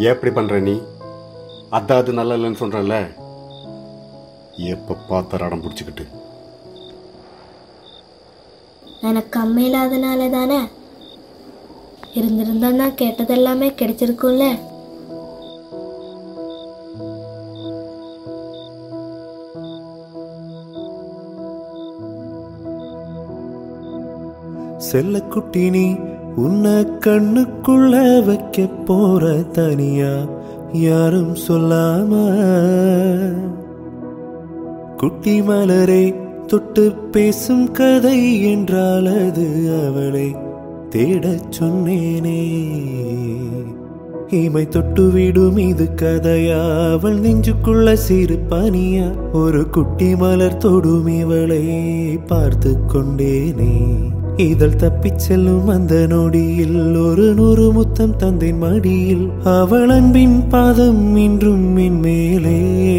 ஏன் இப்படி பண்ற நீ அதான் அது நல்லா இல்லைன்னு சொல்றல எப்ப பார்த்த அடம் பிடிச்சிக்கிட்டு எனக்கு அம்மா இல்லாதனால தானே இருந்திருந்தா நான் கேட்டதெல்லாமே கிடைச்சிருக்கும்ல செல்லக்குட்டி நீ உன்னை கண்ணுக்குள்ள வைக்க போற தனியா யாரும் சொல்லாம குட்டி மலரே தொட்டு பேசும் கதை என்றால் அது அவளை தேடச் சொன்னேனே இமை தொட்டு விடும் இது கதையா அவள் நெஞ்சுக்குள்ள சிறு பனியா ஒரு குட்டி மலர் தொடும் இவளை பார்த்து கொண்டேனே இதழ் தப்பிச் செல்லும் அந்த நொடியில் ஒரு நூறு முத்தம் தந்தேன் மடியில் அவள் அன்பின் பாதம் இன்றும் என் மேலே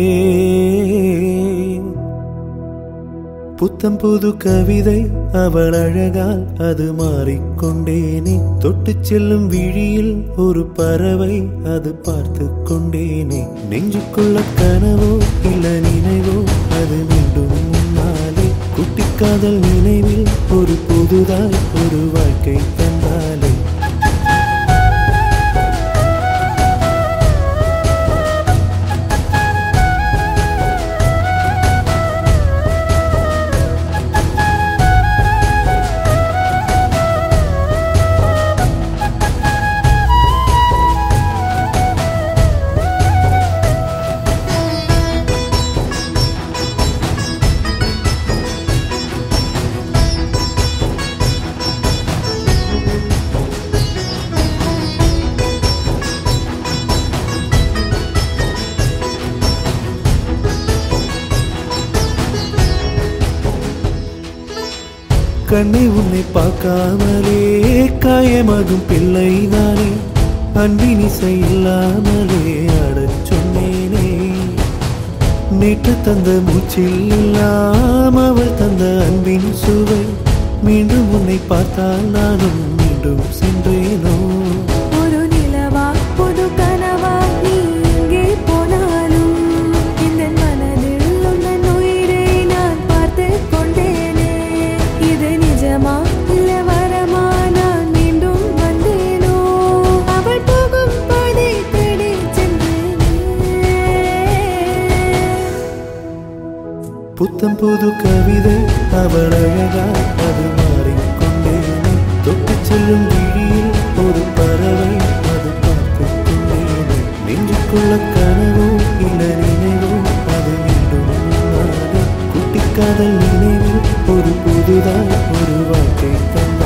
புத்தம் புது கவிதை அவள் அழகால் அது மாறிக்கொண்டேனே தொட்டு செல்லும் விழியில் ஒரு பறவை அது பார்த்து கொண்டேனே நெஞ்சுக்குள்ள கனவோ இல்ல நினைவோ அது மீண்டும் முன்னாலே குட்டி காதல் நினைவில் ஒரு புதுதாய் ஒரு வாழ்க்கை தந்தாலே கண்ணை உன்னை பார்க்காமலே காயமாகும் பிள்ளை நானே அன்பின் இசை இல்லாமலே ஆடச் சொன்னேனே நேற்று தந்த மூச்சில் இல்லாம் அவள் தந்த அன்பின் சுவை மீண்டும் உன்னை பார்த்தால் நானும் மீண்டும் சென்றேனோ ஒரு நிலவா புது கனவா நீ எங்கே போனாலும் இந்த மனதில் உந்தன் உயிரை நான் பார்த்து கொண்டேனே இது நிஜமா இல்ல வரமா நான் மீண்டும் வந்தேனோ அவள் போகும் பாதை தேடி சென்றேனே புத்தம் புது கவிதை அவள் அழகா அது மாறிக்கொண்டேனே தொட்டு செல்லும் விழியில் ஒரு பறவை அது பார்த்து கொண்டேனே நெஞ்சுக்குள்ள கனவோ இல்ல நினைவோ அது மீண்டும் முன்னாலே குட்டி காதல் நினைவில் ஒரு புதுதாய் ஒரு வாழ்க்கை தந்த